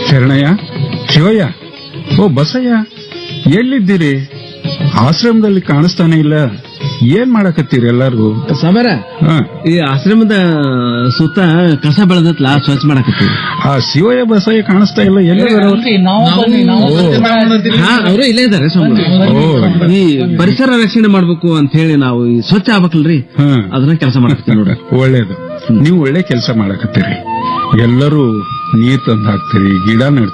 ಶರಣಯ್ಯ ಶಿವಯ್ಯ ಓ ಬಸಯ್ಯ ಎಲ್ಲಿದ್ದೀರಿ ಆಶ್ರಮದಲ್ಲಿ ಕಾಣಿಸ್ತಾನೆ ಇಲ್ಲ ಏನ್ ಮಾಡಕತ್ತೀರಿ ಎಲ್ಲಾರು ಸಾಮ್ಯಾರ ಹ ಈ ಆಶ್ರಮದ ಸುತ್ತ ಕಸ ಬೆಳೆದತ್ಲ ಸ್ವಚ್ಛ ಮಾಡಕತ್ತೀವಿ ಆ ಶಿವಯ್ಯ ಬಸಯ್ಯ ಕಾಣಿಸ್ತಾ ಇಲ್ಲ ಎಲ್ಲಿದಾರ ಹಾ ಅವರು ಇಲ್ಲೇ ಇದಾರೆ ಸ್ವಾಮಿ ಓ ಈ ಪರಿಸರ ರಕ್ಷಣೆ ಮಾಡ್ಬೇಕು ಅಂತ ಹೇಳಿ ನಾವು ಈ ಸ್ವಚ್ಛ ಆಗ್ಬೇಕಲ್ರಿ ಹ ಅದನ್ನ ಕೆಲಸ ಮಾಡಕತ್ತೀವಿ ನೋಡ್ರಿ ಒಳ್ಳೇದು ನೀವು ಒಳ್ಳೆ ಕೆಲಸ ಮಾಡಕತ್ತೀರಿ ಎಲ್ಲರೂ ನೀರ್ ತಂದು ಹಾಕ್ತೀರಿ ಗಿಡ ನೆಡ್ತೀರಿ